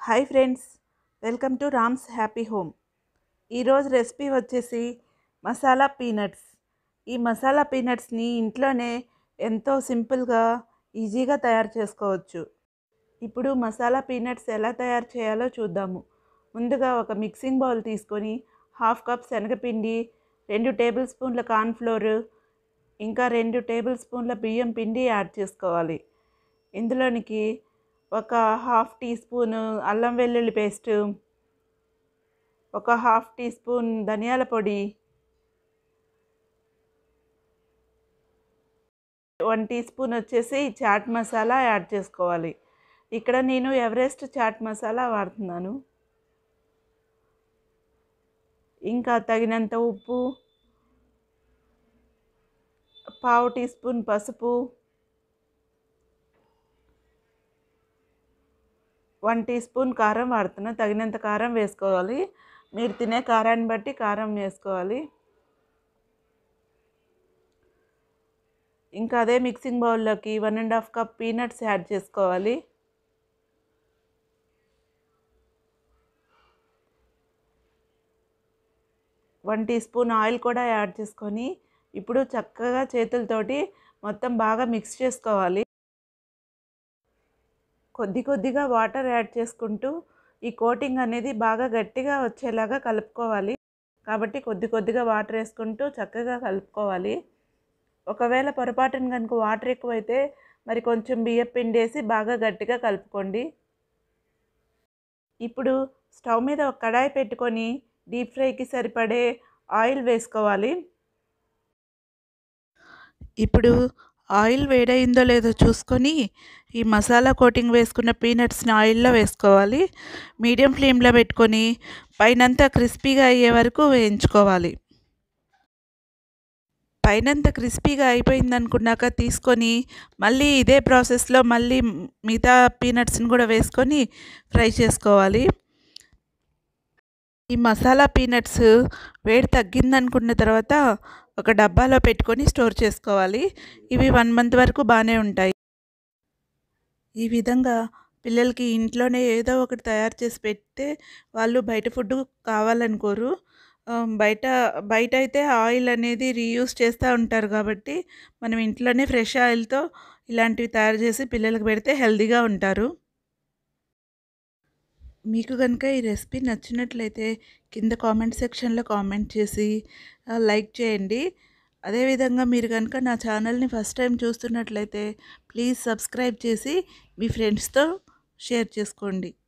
hi friends welcome to Ram's happy home ఈరోజు recipe వచ్చేసి masala peanuts ఈ మసాలా పీనట్స్ని ఇంట్లోనే ఎంతో సింపుల్గా ఈజీగా తయారు చేసుకోవచ్చు ఇప్పుడు మసాలా పీనట్స్ ఎలా తయారు చేయాలో చూద్దాము ముందుగా ఒక మిక్సింగ్ బౌల్ తీసుకొని హాఫ్ కప్ శనగపిండి రెండు టేబుల్ స్పూన్ల కార్న్ఫ్లోర్ ఇంకా రెండు టేబుల్ స్పూన్ల బియ్యం పిండి యాడ్ చేసుకోవాలి ఇందులోనికి ఒక హాఫ్ టీ స్పూన్ అల్లం వెల్లుల్లి పేస్ట్ ఒక హాఫ్ టీ స్పూన్ ధనియాల పొడి వన్ టీ స్పూన్ వచ్చేసి చాట్ మసాలా యాడ్ చేసుకోవాలి ఇక్కడ నేను ఎవరెస్ట్ చాట్ మసాలా వాడుతున్నాను ఇంకా తగినంత ఉప్పు పావు టీ స్పూన్ పసుపు వన్ టీ స్పూన్ కారం వాడుతున్నా తగినంత కారం వేసుకోవాలి మీరు తినే కారాన్ని బట్టి కారం వేసుకోవాలి ఇంకా అదే మిక్సింగ్ బౌల్లోకి one and half cup peanuts add చేసుకోవాలి వన్ టీ స్పూన్ ఆయిల్ కూడా యాడ్ చేసుకొని ఇప్పుడు చక్కగా చేతులతోటి మొత్తం బాగా మిక్స్ చేసుకోవాలి కొద్ది కొద్దిగా వాటర్ యాడ్ చేసుకుంటూ ఈ కోటింగ్ అనేది బాగా గట్టిగా వచ్చేలాగా కలుపుకోవాలి కాబట్టి కొద్ది కొద్దిగా వాటర్ వేసుకుంటూ చక్కగా కలుపుకోవాలి ఒకవేళ పొరపాటున కనుక వాటర్ ఎక్కువైతే మరి కొంచెం బియ్యం పిండి వేసి బాగా గట్టిగా కలుపుకోండి ఇప్పుడు స్టవ్ మీద ఒక కడాయి పెట్టుకొని డీప్ ఫ్రైకి సరిపడే ఆయిల్ వేసుకోవాలి ఇప్పుడు ఆయిల్ వేడైందో లేదో చూసుకొని ఈ మసాలా కోటింగ్ వేసుకున్న పీనట్స్ని ఆయిల్లో వేసుకోవాలి మీడియం ఫ్లేమ్లో పెట్టుకొని పైనంతా క్రిస్పీగా అయ్యే వరకు వేయించుకోవాలి పైనంతా క్రిస్పీగా అయిపోయింది అనుకున్నాక తీసుకొని మళ్ళీ ఇదే ప్రాసెస్లో మళ్ళీ మిగతా పీనట్స్ని కూడా వేసుకొని ఫ్రై చేసుకోవాలి ఈ మసాలా పీనట్స్ వేడి తగ్గిందనుకున్న తర్వాత ఒక డబ్బాలో పెట్టుకొని స్టోర్ చేసుకోవాలి ఇవి వన్ మంత్ వరకు బాగానే ఉంటాయి ఈ విధంగా పిల్లలకి ఇంట్లోనే ఏదో ఒకటి తయారు చేసి పెడితే వాళ్ళు బయట ఫుడ్ కావాలనుకోరు బయట బయట అయితే ఆయిల్ అనేది రీయూస్ చేస్తూ ఉంటారు కాబట్టి మనం ఇంట్లోనే ఫ్రెష్ ఆయిల్తో ఇలాంటివి తయారు చేసి పిల్లలకు పెడితే హెల్తీగా ఉంటారు మీకు కనుక ఈ రెసిపీ నచ్చినట్లయితే కింద కామెంట్ సెక్షన్లో కామెంట్ చేసి లైక్ చేయండి అదేవిధంగా మీరు కనుక నా ఛానల్ని ఫస్ట్ టైం చూస్తున్నట్లయితే ప్లీజ్ సబ్స్క్రైబ్ చేసి మీ ఫ్రెండ్స్తో షేర్ చేసుకోండి